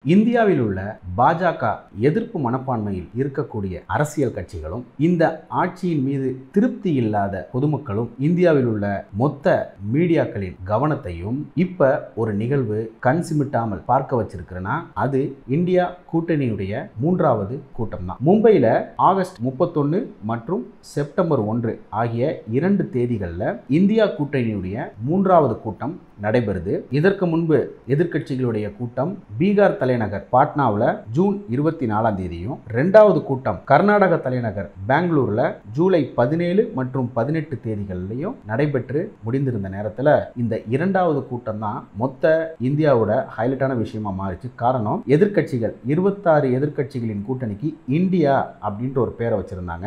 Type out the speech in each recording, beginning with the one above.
இந்தியாவில் உள்ள பாஜக எதிர்ப்பு மனப்பான்மையில் இருக்கக்கூடிய அரசியல் கட்சிகளும் இந்த ஆட்சியின் மீது திருப்தி இல்லாத பொதுமக்களும் இந்தியாவில் உள்ள மொத்த மீடியாக்களின் கவனத்தையும் இப்ப ஒரு நிகழ்வு கண் சிமிட்டாமல் பார்க்க வச்சிருக்கிறனா அது இந்தியா கூட்டணியுடைய மூன்றாவது கூட்டம் தான் மும்பையில ஆகஸ்ட் முப்பத்தொன்னு மற்றும் செப்டம்பர் ஒன்று ஆகிய இரண்டு தேதிகளில் இந்தியா கூட்டணியுடைய மூன்றாவது கூட்டம் நடைபெறுது இதற்கு முன்பு எதிர்க்கட்சிகளுடைய கூட்டம் பீகார் தலைநகர் பாட்னாவில் ஜூன் இருபத்தி நாலாம் தேதியும் ரெண்டாவது கூட்டம் கர்நாடக தலைநகர் பெங்களூர்ல ஜூலை பதினேழு மற்றும் பதினெட்டு தேதிகள்லையும் நடைபெற்று முடிந்திருந்த நேரத்தில் இந்த இரண்டாவது கூட்டம் தான் மொத்த இந்தியாவோட ஹைலைட்டான விஷயமா மாறிச்சு காரணம் எதிர்க்கட்சிகள் இருபத்தாறு எதிர்க்கட்சிகளின் கூட்டணிக்கு இந்தியா அப்படின்ற ஒரு பேரை வச்சிருந்தாங்க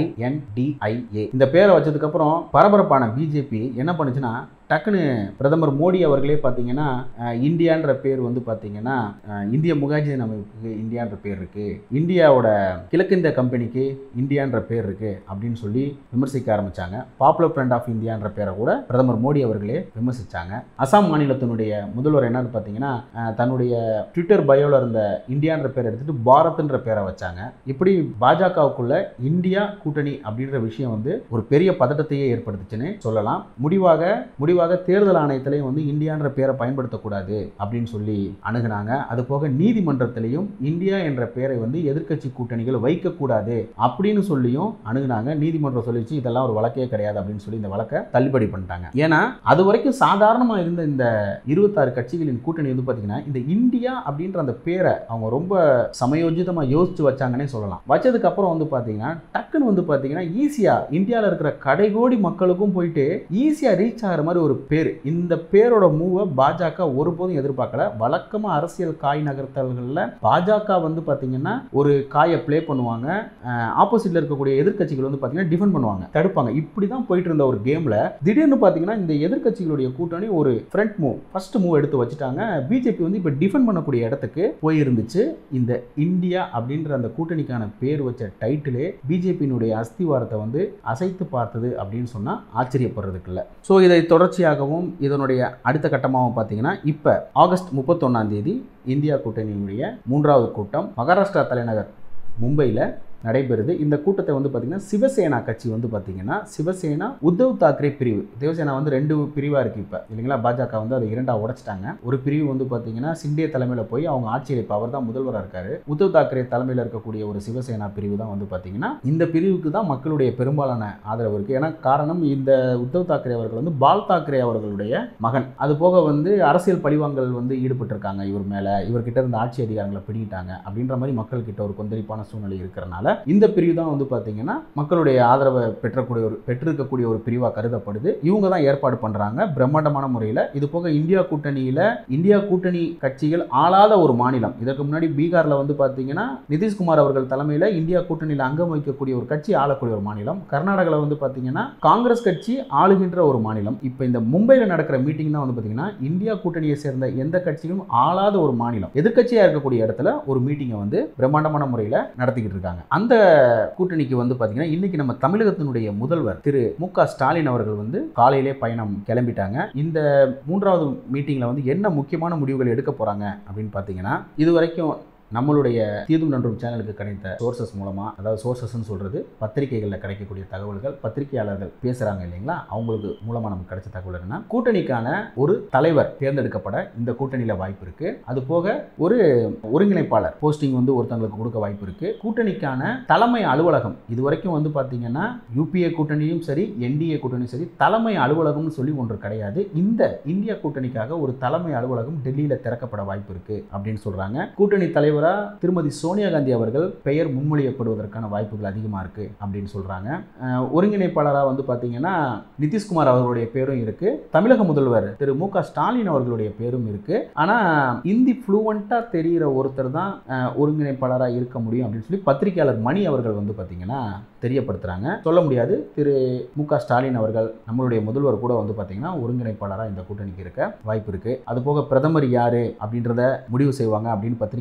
ஐஎன்டிஐஏ இந்த பேரை வச்சதுக்கு அப்புறம் பரபரப்பான பிஜேபி என்ன பண்ணுச்சுன்னா டக்குன்னு பிரதமர் மோடி அவர்களே பார்த்தீங்கன்னா அஹ், இந்தியான்ற பேர் வந்து பார்த்தீங்கன்னா அஹ், இந்திய முகாஜிதீன் அமைப்புக்கு இந்தியான்ற பேர் இருக்கு இந்தியாவோட கிழக்கிந்திய கம்பெனிக்கு இந்தியான்ற பேர் இருக்கு அப்படின்னு சொல்லி விமர்சிக்க ஆரம்பிச்சாங்க பாப்புலர் ஃப்ரண்ட் ஆஃப் இந்தியான்ற பேரை கூட பிரதமர் மோடி அவர்களே விமர்சிச்சாங்க அசாம் மாநிலத்தினுடைய முதல்வர் என்னன்னு பார்த்தீங்கன்னா அஹ், தன்னுடைய ட்விட்டர் பயோல இருந்த இந்தியான்ற பேரை எடுத்துட்டு பாரத்ன்ற பேரை வச்சாங்க இப்படி பாஜகவுக்குள்ள இந்தியா கூட்டணி அப்படின்ற விஷயம் வந்து ஒரு பெரிய பதட்டத்தையே ஏற்படுத்துச்சுன்னு சொல்லலாம் முடிவாக முடிவாக தேர்தல் ஆணையத்திலையும் வந்து இந்தியான்ற பேரை பயன்படுத்தக்கூடாது அப்படின்னு சொல்லி அணுகுனாங்க அது போக நீதிமன்றத்திலையும் இந்தியா என்ற பெயரை வந்து எதிர்க்கட்சி கூட்டணிகள் வைக்கக்கூடாது அப்படின்னு சொல்லியும் அணுகுனாங்க நீதிமன்றம் சொல்லிச்சு இதெல்லாம் ஒரு வழக்கே கிடையாது அப்படின்னு சொல்லி இந்த வழக்கை தள்ளுபடி பண்ணிட்டாங்க ஏன்னா அது வரைக்கும் சாதாரணமாக இருந்த இந்த இருபத்தாறு கட்சிகளின் கூட்டணி வந்து பார்த்தீங்கன்னா இந்த இந்தியா அப்படின்ற அந்த பேரை அவங்க ரொம்ப சமயோஜிதமாக யோசிச்சு வச்சாங்கன்னே சொல்லலாம் வச்சதுக்கு அப்புறம் வந்து பார்த்தீங்கன்னா டக்குன்னு வந்து பார்த்தீங்கன்னா ஈஸியாக இந்தியாவில் இருக்கிற கடைகோடி மக்களுக்கும் போயிட்டு ஈஸியாக ரீச் ஆகிற மாதிரி ஒரு பேர் இந்த பேரோட மூவை பாஜக ஒருபோதும் எதிர்பார்க்கல வழக்கமாக அரசியல் காய் நகர்த்தல்களில் பாஜக வந்து பார்த்தீங்கன்னா ஒரு காயை ப்ளே பண்ணுவாங்க ஆப்போசிட்டில் இருக்கக்கூடிய எதிர்க்கட்சிகள் வந்து பார்த்தீங்கன்னா டிஃபெண்ட் பண்ணுவாங்க தடுப்பாங்க இப்படி தான் போயிட்டு இருந்த ஒரு கேமில் திடீர்னு பார்த்தீங்கன்னா இந்த எதிர்க்கட்சிகளுடைய கூட்டணி ஒரு ஃப்ரண்ட் மூவ் ஃபர்ஸ்ட் மூவ் எடுத்து வச்சுட்டாங்க பிஜேபி வந்து இப்போ டிஃபெண்ட் பண்ணக்கூடிய இடத்துக்கு போயிருந்துச்சு இந்த இந்தியா அப்படின்ற அந்த கூட்டணிக்கான பேர் வச்ச டைட்டிலே பிஜேபியினுடைய அஸ்திவாரத்தை வந்து அசைத்து பார்த்தது அப்படின்னு சொன்னால் ஆச்சரியப்படுறதுக்கு இல்லை ஸோ இதை தொடர்ச்சியாகவும் இதனுடைய அடுத்த கட்டமாகவும் பார்த்தீங்கன்னா இப்போ ஆகஸ்ட் முப்பத்தொன்னாம் தேதி இந்தியா கூட்டணியினுடைய மூன்றாவது கூட்டம் மகாராஷ்டிரா தலைநகர் மும்பையில் நடைபெறுது இந்த கூட்டத்தை வந்து பார்த்திங்கன்னா சிவசேனா கட்சி வந்து பார்த்திங்கன்னா சிவசேனா உத்தவ் தாக்கரே பிரிவு சிவசேனா வந்து ரெண்டு பிரிவாக இருக்குது இப்போ இல்லைங்களா பாஜக வந்து அதை இரண்டாக உடைச்சிட்டாங்க ஒரு பிரிவு வந்து பார்த்திங்கன்னா சிண்டே தலைமையில் போய் அவங்க ஆட்சியில் இப்போ அவர் தான் முதல்வராக இருக்காரு உத்தவ் தாக்கரே தலைமையில் இருக்கக்கூடிய ஒரு சிவசேனா பிரிவு தான் வந்து பார்த்திங்கன்னா இந்த பிரிவுக்கு தான் மக்களுடைய பெரும்பாலான ஆதரவு இருக்குது ஏன்னா காரணம் இந்த உத்தவ் தாக்கரே அவர்கள் வந்து பால் தாக்கரே அவர்களுடைய மகன் அது போக வந்து அரசியல் பழிவாங்கல் வந்து ஈடுபட்டிருக்காங்க இவர் மேலே இவர்கிட்ட இருந்த ஆட்சி அதிகாரங்களை பிடிக்கிட்டாங்க அப்படின்ற மாதிரி மக்கள்கிட்ட ஒரு கொந்தளிப்பான சூழ்நிலை இருக்கிறனால இந்த பிரிவு தான் வந்து பார்த்தீங்கன்னா மக்களுடைய ஆதரவை பெற்றக்கூடிய ஒரு பெற்றிருக்கக்கூடிய ஒரு பிரிவாக கருதப்படுது இவங்க தான் ஏற்பாடு பண்ணுறாங்க பிரம்மாண்டமான முறையில் இது போக இந்தியா கூட்டணியில் இந்தியா கூட்டணி கட்சிகள் ஆளாத ஒரு மாநிலம் இதற்கு முன்னாடி பீகாரில் வந்து பார்த்தீங்கன்னா நிதிஷ்குமார் அவர்கள் தலைமையில் இந்தியா கூட்டணியில் அங்கம் வகிக்கக்கூடிய ஒரு கட்சி ஆளக்கூடிய ஒரு மாநிலம் கர்நாடகாவில் வந்து பார்த்தீங்கன்னா காங்கிரஸ் கட்சி ஆளுகின்ற ஒரு மாநிலம் இப்போ இந்த மும்பையில் நடக்கிற மீட்டிங் தான் வந்து பார்த்தீங்கன்னா இந்தியா கூட்டணியை சேர்ந்த எந்த கட்சியும் ஆளாத ஒரு மாநிலம் எதிர்க்கட்சியாக இருக்கக்கூடிய இடத்துல ஒரு மீட்டிங்கை வந்து பிரம்மாண்டமான முறையில் நடத்திக்கிட்டு இருக்காங்க அந்த கூட்டணிக்கு வந்து பார்த்தீங்கன்னா இன்னைக்கு நம்ம தமிழகத்தினுடைய முதல்வர் திரு மு க ஸ்டாலின் அவர்கள் வந்து காலையிலே பயணம் கிளம்பிட்டாங்க இந்த மூன்றாவது மீட்டிங்கில் வந்து என்ன முக்கியமான முடிவுகள் எடுக்க போகிறாங்க அப்படின்னு பார்த்தீங்கன்னா இது வரைக்கும் நம்மளுடைய தீதும் நன்றும் சேனலுக்கு கிடைத்த சோர்சஸ் மூலமாக அதாவது சோர்சஸ்ன்னு சொல்கிறது பத்திரிகைகளில் கிடைக்கக்கூடிய தகவல்கள் பத்திரிகையாளர்கள் பேசுகிறாங்க இல்லைங்களா அவங்களுக்கு மூலமாக நமக்கு கிடைச்ச தகவல் என்னன்னா கூட்டணிக்கான ஒரு தலைவர் தேர்ந்தெடுக்கப்பட இந்த கூட்டணியில் வாய்ப்பு இருக்குது அது போக ஒரு ஒருங்கிணைப்பாளர் போஸ்டிங் வந்து ஒருத்தங்களுக்கு கொடுக்க வாய்ப்பு இருக்குது கூட்டணிக்கான தலைமை அலுவலகம் இது வரைக்கும் வந்து பார்த்தீங்கன்னா யூபிஏ கூட்டணியும் சரி என்டிஏ கூட்டணியும் சரி தலைமை அலுவலகம்னு சொல்லி ஒன்று கிடையாது இந்த இந்தியா கூட்டணிக்காக ஒரு தலைமை அலுவலகம் டெல்லியில் திறக்கப்பட வாய்ப்பு இருக்குது அப்படின்னு சொல்கிறாங்க கூட்டணி தலைவர் தலைவராக திருமதி சோனியா காந்தி அவர்கள் பெயர் முன்மொழியப்படுவதற்கான வாய்ப்புகள் அதிகமாக இருக்குது அப்படின்னு சொல்கிறாங்க ஒருங்கிணைப்பாளராக வந்து பார்த்தீங்கன்னா நிதிஷ்குமார் அவர்களுடைய பேரும் இருக்குது தமிழக முதல்வர் திரு மு க ஸ்டாலின் அவர்களுடைய பேரும் இருக்குது ஆனால் இந்தி ஃப்ளூவண்ட்டாக தெரிகிற ஒருத்தர் தான் அஹ், ஒருங்கிணைப்பாளராக இருக்க முடியும் அப்படின்னு சொல்லி பத்திரிகையாளர் மணி அவர்கள் வந்து பார்த்தீங்கன்னா தெரியப்படுத்துகிறாங்க சொல்ல முடியாது திரு மு க ஸ்டாலின் அவர்கள் நம்மளுடைய முதல்வர் கூட வந்து பார்த்தீங்கன்னா ஒருங்கிணைப்பாளராக இந்த கூட்டணிக்கு இருக்க வாய்ப்பு இருக்குது அது போக பிரதமர் யார் அப்படின்றத முடிவு செய்வாங்க அப்படின்னு பத்திரிகையாளர்கள்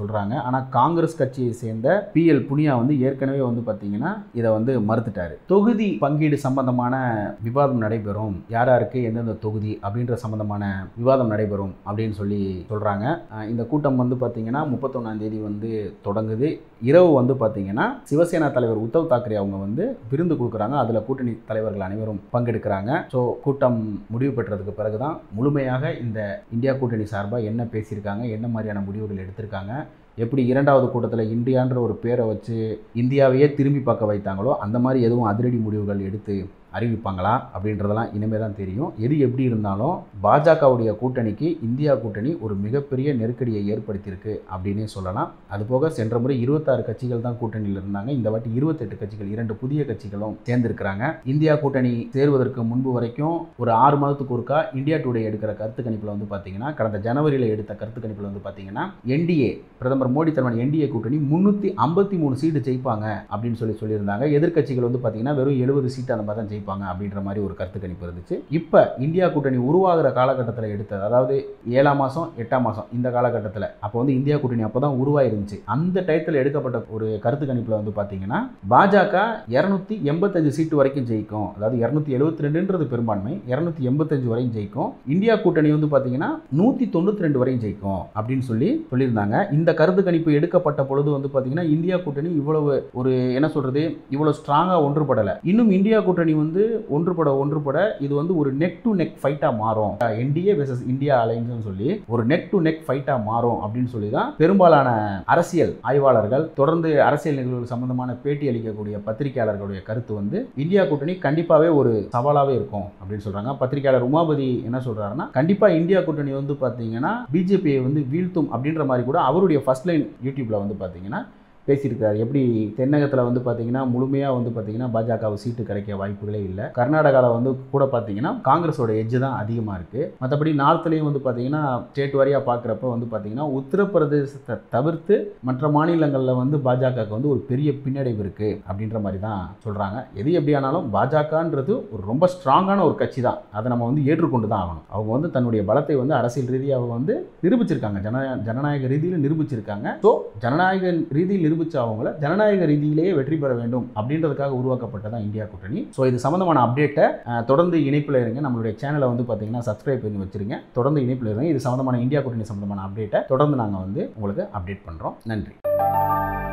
சொல்கிறாங்க ஆனால் காங்கிரஸ் கட்சியை சேர்ந்த பிஎல் புனியா வந்து ஏற்கனவே வந்து பார்த்தீங்கன்னா இதை வந்து மறுத்துட்டாரு தொகுதி பங்கீடு சம்பந்தமான விவாதம் நடைபெறும் யார் யாருக்கு எந்தெந்த தொகுதி அப்படின்ற சம்பந்தமான விவாதம் நடைபெறும் அப்படின்னு சொல்லி சொல்கிறாங்க இந்த கூட்டம் வந்து பார்த்தீங்கன்னா முப்பத்தொன்னாம் தேதி வந்து தொடங்குது இரவு வந்து பார்த்தீங்கன்னா சிவசேனா தலைவர் உத்தவ் தாக்கரே அவங்க வந்து விருந்து கொடுக்குறாங்க அதில் கூட்டணி தலைவர்கள் அனைவரும் பங்கெடுக்கிறாங்க ஸோ கூட்டம் முடிவு பெற்றதுக்கு பிறகு தான் முழுமையாக இந்த இந்தியா கூட்டணி சார்பாக என்ன பேசியிருக்காங்க என்ன மாதிரியான முடிவுகள் எடுத்திருக்காங்க எப்படி இரண்டாவது கூட்டத்தில் இந்தியான்ற ஒரு பேரை வச்சு இந்தியாவையே திரும்பி பார்க்க வைத்தாங்களோ அந்த மாதிரி எதுவும் அதிரடி முடிவுகள் எடுத்து அறிவிப்பாங்களா அப்படின்றதெல்லாம் இனிமேல் தான் தெரியும் எது எப்படி இருந்தாலும் பாஜகவுடைய கூட்டணிக்கு இந்தியா கூட்டணி ஒரு மிகப்பெரிய நெருக்கடியை ஏற்படுத்தியிருக்கு அப்படின்னே சொல்லலாம் அதுபோக சென்ற முறை இருபத்தாறு கட்சிகள் தான் கூட்டணியில் இருந்தாங்க இந்த வாட்டி இருபத்தெட்டு கட்சிகள் இரண்டு புதிய கட்சிகளும் சேர்ந்திருக்கிறாங்க இந்தியா கூட்டணி சேருவதற்கு முன்பு வரைக்கும் ஒரு ஆறு மாதத்துக்கு ஒருக்கா இந்தியா டுடே எடுக்கிற கருத்து கணிப்பில் வந்து பார்த்தீங்கன்னா கடந்த ஜனவரியில் எடுத்த கருத்து கணிப்பில் வந்து பார்த்தீங்கன்னா என்டிஏ பிரதமர் மோடி தலைமையான என்டிஏ கூட்டணி முன்னூற்றி ஐம்பத்தி மூணு சீட்டு ஜெயிப்பாங்க அப்படின்னு சொல்லி சொல்லியிருந்தாங்க எதிர்க்கட்சிகள் வந்து பார்த்தீங்கன்னா வெறும் எழுபது சீட்டு அந்த மாதிரி தான் ஜெயிப்பாங்க அப்படின்ற மாதிரி ஒரு கருத்து கணிப்பு இருந்துச்சு இப்போ இந்தியா கூட்டணி உருவாகிற காலகட்டத்தில் எடுத்தது அதாவது ஏழாம் மாதம் எட்டாம் மாதம் இந்த காலகட்டத்தில் அப்போ வந்து இந்தியா கூட்டணி அப்போ தான் உருவாயிருந்துச்சு அந்த டயத்தில் எடுக்கப்பட்ட ஒரு கருத்து கணிப்பில் வந்து பார்த்தீங்கன்னா பாஜக இரநூத்தி எண்பத்தஞ்சு சீட்டு வரைக்கும் ஜெயிக்கும் அதாவது இரநூத்தி எழுபத்தி ரெண்டுன்றது பெரும்பான்மை இரநூத்தி எண்பத்தஞ்சு வரையும் ஜெயிக்கும் இந்தியா கூட்டணி வந்து பார்த்தீங்கன்னா நூற்றி தொண்ணூற்றி ரெண்டு வரையும் ஜெயிக்கும் அப்படின்னு சொல்லி சொல்லியிருந்தாங்க இந்த கருத்து கணிப்பு எடுக்கப்பட்ட பொழுது வந்து பார்த்தீங்கன்னா இந்தியா கூட்டணி இவ்வளவு ஒரு என்ன சொல்றது இவ்வளவு ஸ்ட்ராங்காக ஒன்றுபடலை இன்னும் இந்தியா கூட்டணி வந்து ஒன்றுபட ஒன்றுபட இது வந்து ஒரு நெக் டு நெக் ஃபைட்டாக மாறும் என்டிஏ வெர்சஸ் இந்தியா அலைன்ஸ்னு சொல்லி ஒரு நெக் டு நெக் ஃபைட்டாக மாறும் அப்படின்னு சொல்லி தான் பெரும்பாலான அரசியல் ஆய்வாளர்கள் தொடர்ந்து அரசியல் நிகழ்வுகள் சம்பந்தமான பேட்டி அளிக்கக்கூடிய பத்திரிகையாளர்களுடைய கருத்து வந்து இந்தியா கூட்டணி கண்டிப்பாகவே ஒரு சவாலாகவே இருக்கும் அப்படின்னு சொல்கிறாங்க பத்திரிகையாளர் உமாபதி என்ன சொல்கிறாருன்னா கண்டிப்பாக இந்தியா கூட்டணி வந்து பார்த்தீங்கன்னா பிஜேபியை வந்து வீழ்த்தும் அப்படின்ற மாதிரி கூட அவருடைய ஃபர்ஸ்ட் லைன் யூடியூப்பில் வந்து பார்த்தீங்கன்னா பேசியிருக்காரு எப்படி தென்னகத்தில் வந்து பார்த்தீங்கன்னா முழுமையாக வந்து பார்த்தீங்கன்னா பாஜகவு சீட்டு கிடைக்க வாய்ப்புகளே இல்லை கர்நாடகாவில் வந்து கூட பார்த்தீங்கன்னா காங்கிரஸோட எட்ஜு தான் அதிகமாக இருக்குது மற்றபடி நார்த்லேயும் வந்து பார்த்தீங்கன்னா ஸ்டேட் வாரியாக பார்க்குறப்ப வந்து பார்த்தீங்கன்னா உத்தரப்பிரதேசத்தை தவிர்த்து மற்ற மாநிலங்களில் வந்து பாஜகவுக்கு வந்து ஒரு பெரிய பின்னடைவு இருக்குது அப்படின்ற மாதிரி தான் சொல்கிறாங்க எது எப்படி ஆனாலும் பாஜகன்றது ஒரு ரொம்ப ஸ்ட்ராங்கான ஒரு கட்சி தான் அதை நம்ம வந்து ஏற்றுக்கொண்டு தான் ஆகணும் அவங்க வந்து தன்னுடைய பலத்தை வந்து அரசியல் ரீதியாக வந்து நிரூபிச்சிருக்காங்க ஜன ஜனநாயக ரீதியில் நிரூபிச்சிருக்காங்க ஸோ ஜனநாயக ரீதியில் நிரூபித்த அவங்கள ஜனநாயக ரீதியிலேயே வெற்றி பெற வேண்டும் அப்படின்றதுக்காக உருவாக்கப்பட்டதான் இந்தியா கூட்டணி ஸோ இது சம்மந்தமான அப்டேட்டை அஹ், தொடர்ந்து இணைப்பில் இருங்க நம்மளுடைய சேனலை வந்து பார்த்தீங்கன்னா சப்ஸ்கிரைப் பண்ணி வச்சிருங்க தொடர்ந்து இணைப்பில் இருங்க இது சம்மந்தமான இந்தியா கூட்டணி சம்மந்தமான அப்டேட்டை தொடர்ந்து நாங்கள் வந்து உங்களுக்கு அப்டேட் பண்ணுறோம் நன்றி